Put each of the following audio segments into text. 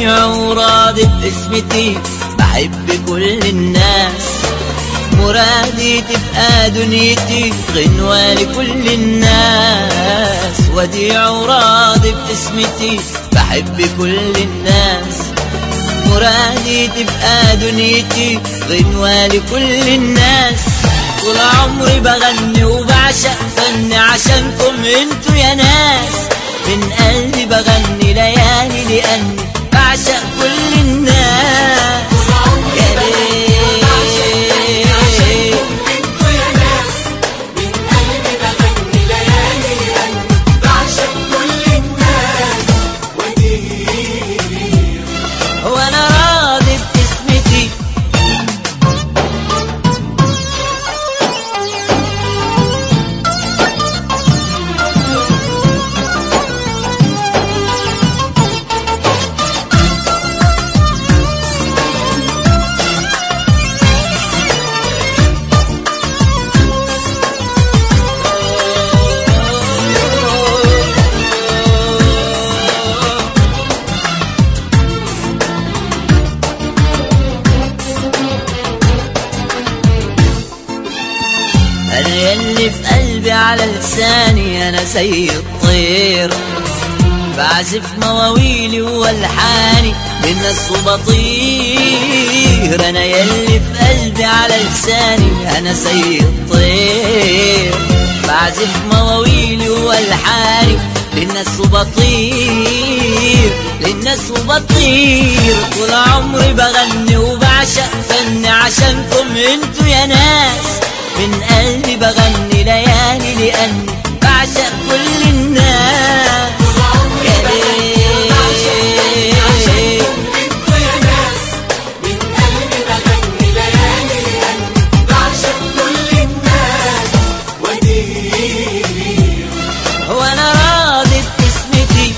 وديع وراضي باسمتي بحب كل الناس مرادي تبقى دنيتي غنوة لكل الناس وديع وراضي باسمتي بحب كل الناس مرادي تبقى دنيتي غنوة لكل الناس طول عمري بغني وبعشق فن عشانكم انتوا يا ناس من قلبي بغني ليالي لأني بعشق كل الناس يا ليل وانا راضي باسمتي انا يلي في قلبي على لساني انا زي الطير بعزف مواويلي والحاني للناس وبطير انا يلي في قلبي على لساني انا زي الطير بعزف مواويلي والحاني للناس وبطير للناس وبطير طول عمري بغني وبعشق فن عشانكم انتوا يا ناس من قلبي بغني ليالي لأني بعشق كل الناس يا ليل وانا راضي باسمتي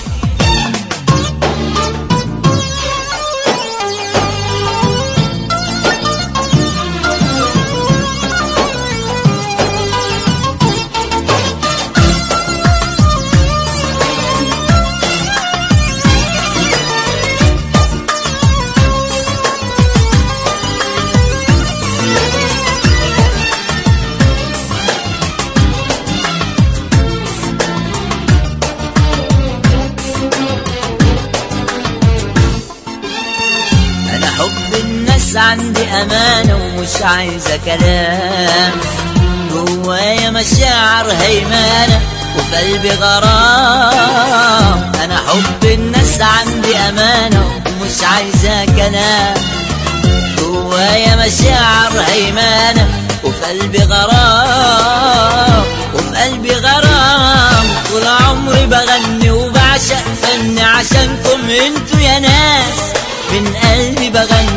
انا حب الناس عندي امانه ومش عايزه كلام جوايا مشاعر هيمانه وفي قلبي غرام انا حب الناس عندي امانه ومش عايزه كلام جوايا مشاعر هيمانه وفي قلبي غرام وفي قلبي غرام طول عمري بغني وبعشق فن عشانكم انتوا يا ناس من قلبي بغني